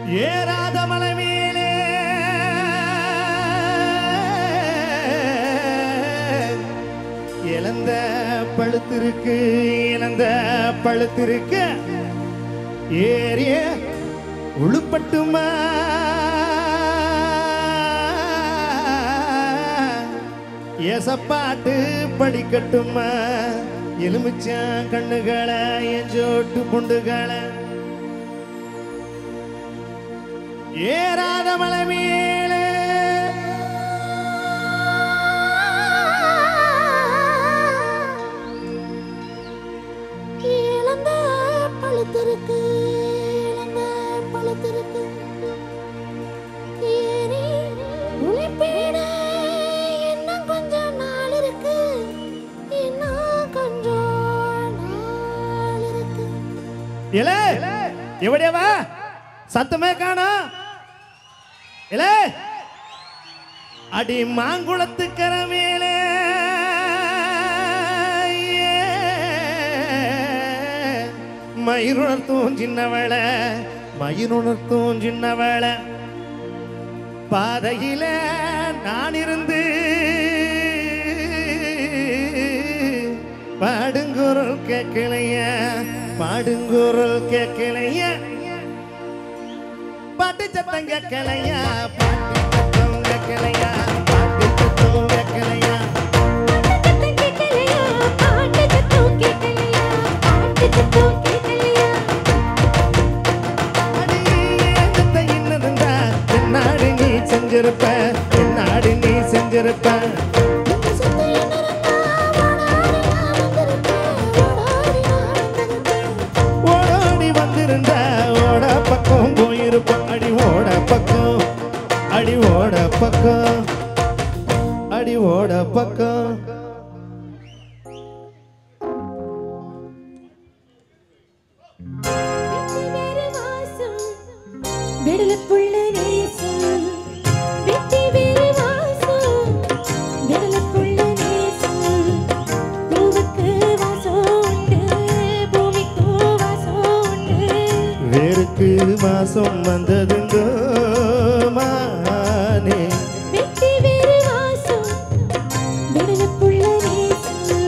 ஏறாத மலை மேலே இழந்த பழுத்திருக்கு இழந்த பழுத்திருக்கு ஏறிய உழுப்பட்டுமா ஏசப்பாட்டு படிக்கட்டுமா எலுமிச்சான் கண்ணுகளை என் ஜோட்டு புண்டுகளை ஏறாத மலை மேலே இழந்த பழுத்திருக்கு இழந்த பழுத்திருக்கு ஏறி உழைப்பேட இன்னும் கொஞ்சம் நாள் இருக்கு இன்னும் கொஞ்சம் நாள் இருக்கு இலே எவடியவா சத்தமே காணோம் இலே அடி மாங்குளத்துக்கர மேலே மயிருணர்த்தும் சின்னவள மயிருணர்த்தும் சின்னவள பாதையில நான் இருந்து பாடுங்குரல் கேட்கலைய பாடுங்குரல் கேட்கலைய பாட்டு சத்தம் கேட்கலையா பாட்டு சத்தம் கேட்கலையா பாட்டு சத்தம் கேட்கலையா சத்தம் கேட்கலையா பாட்டு சத்தம் கேட்கலையா பாட்டு சத்தம் கேட்கலையா அடி ஏந்தத்தை இன்னதுண்டா என்னாடு நீ செஞ்சிருப்ப என்னாடு நீ செஞ்சிருப்ப இந்த சுத்தி என்ன இருந்தா ஓடாடி நான் வந்திருப்பேன் ஓடாடி நான் வந்திருப்பேன் ஓடாடி வந்திருந்தா ஓட பக்கம் போயிருப்ப அடி ஓட பக்கம் அடி ஓட பக்கம் அடி ஓட பக்கம் வெற்றி வேறு வாசம் விடலப்புள்ள நேசம் வெற்றி வேறு வாசம் விடலப்புள்ள நேசம் பூவுக்கு வாசம் உண்டு பூமிக்கு வாசம் உண்டு வேருக்கு மாசம் வந்ததுண்டோ மானே வெற்றி வேறு வாசம் விடலப்புள்ள நேசம்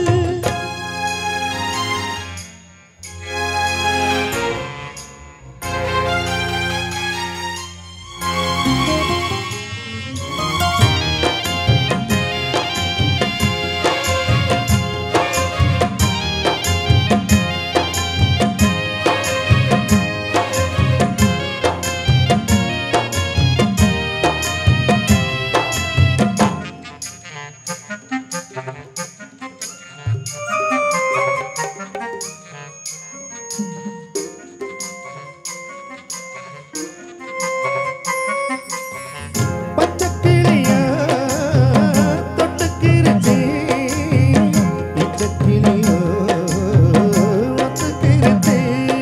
பச்சை கிளியா தொட்டுக்கிருச்சி பச்சை கிளியோ ஒத்துக்கிருச்சி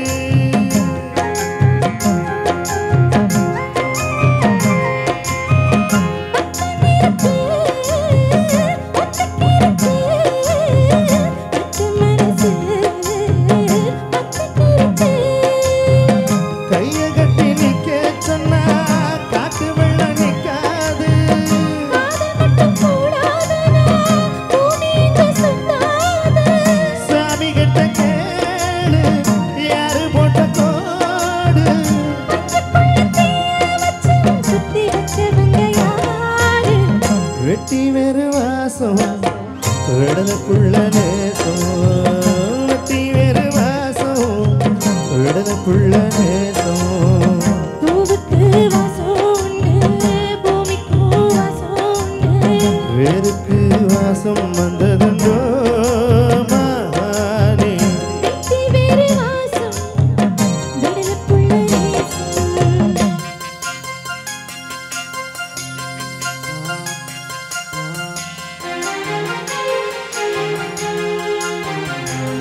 கைய கட்டி நிக்க சொன்னா காட்டு வெள்ளம் நிக்காது சாமி கிட்ட கேளு யாரு போட்ட கோடு வெட்டி வேறு வாசம் விடலுக்குள்ள நேசம் வெட்டி வேறு வாசம் விடலுக்குள்ள நேசம் வேருக்கு வாசம் வந்ததுண்டோ மானே Thank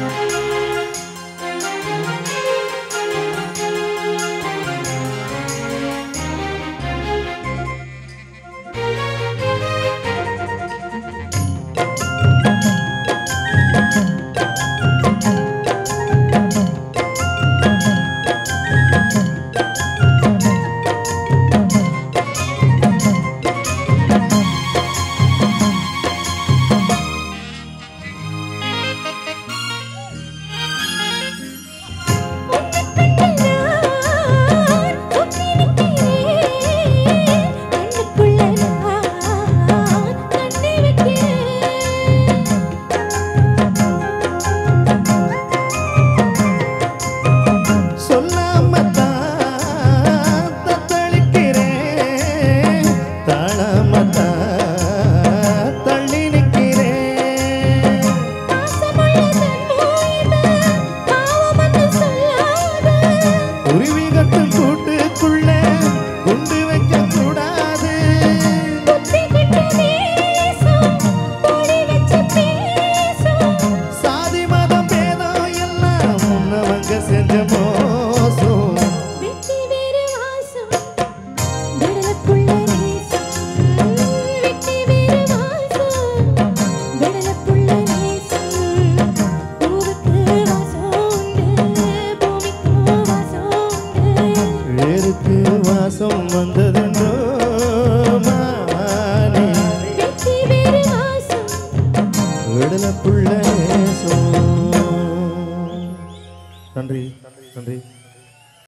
குருவி கட்டும் கூட்டுக்குள்ள குண்டு வைக்க கூடாது புத்திக்கிட்ட நேசம், பொடி வச்சு பேசும். சாதி மதம் பேதம் எல்லாம் முன்னவங்க செஞ்ச மோசம் வெட்டி வேறு வாசம், விடலப்புள்ள நேசம். வெட்டி வேறு வாசம், விடலப்புள்ள நேசம். பூவுக்கு வாசம் உண்டு, பூமிக்கு வாசம் உண்டு. வேருக்கு வாசம் வந்ததுண்டோ மானே வெட்டி வேறு வாசம் விடல புள்ள நன்றி நன்றி